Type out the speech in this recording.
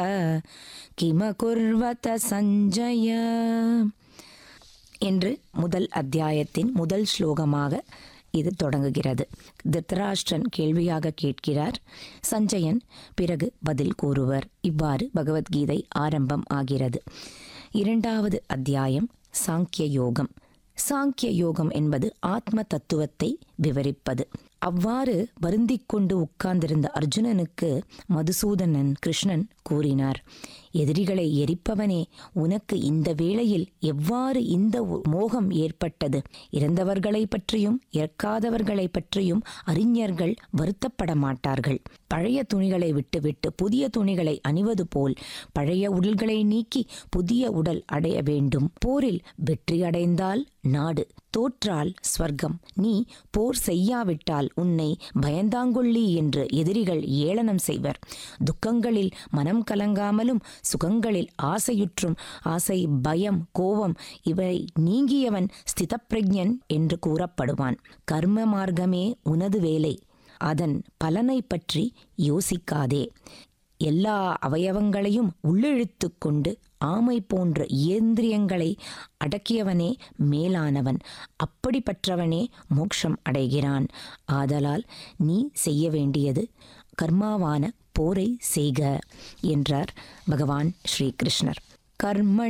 கிமகுர்வத சஞ்சய என்று முதல் அத்தியாயத்தின் முதல் ஸ்லோகமாக இது தொடங்குகிறது திருத்தராஷ்டிரன் கேள்வியாக கேட்கிறார் சஞ்சயன் பிறகு பதில் கூறுவர் இவ்வாறு பகவத்கீதை ஆரம்பம் ஆகிறது இரண்டாவது அத்தியாயம் சாங்கிய யோகம் சாங்கிய யோகம் என்பது ஆத்ம தத்துவத்தை விவரிப்பது அவ்வாறு வருந்திக் கொண்டு உட்கார்ந்திருந்த அர்ஜுனனுக்கு மதுசூதனன் கிருஷ்ணன் கூறினார் எதிரிகளை எரிப்பவனே உனக்கு இந்த வேளையில் எவ்வாறு இந்த ஒ- மோகம் ஏற்பட்டது இறந்தவர்களை பற்றியும் இறக்காதவர்களை பற்றியும் அறிஞர்கள் வருத்தப்பட மாட்டார்கள் பழைய துணிகளை விட்டுவிட்டு புதிய துணிகளை அணிவது போல் பழைய உடல்களை நீக்கி புதிய உடல் அடைய வேண்டும் போரில் வெற்றி அடைந்தால் நாடு தோற்றால் ஸ்வர்க்கம் நீ போர் செய்யாவிட்டால் உன்னை பயந்தாங்கொள்ளி என்று எதிரிகள் ஏளனம் செய்வர் துக்கங்களில் மனம் கலங்காமலும் சுகங்களில் ஆசையுற்றும் ஆசை பயம் கோபம் இவை நீங்கியவன் ஸ்திதப்பிரஜன் என்று கூறப்படுவான் கர்ம மார்க்கமே உனது வேலை அதன் பலனை பற்றி யோசிக்காதே எல்லா அவயவங்களையும் உள்ளிழுத்துக் கொண்டு ஆமை போன்ற இயந்திரியங்களை அடக்கியவனே மேலானவன் அப்படிப்பட்டவனே மோட்சம் அடைகிறான் ஆதலால் நீ செய்ய வேண்டியது கர்மாவான போரை செய்க என்றார் பகவான் ஸ்ரீகிருஷ்ணர் கர்ம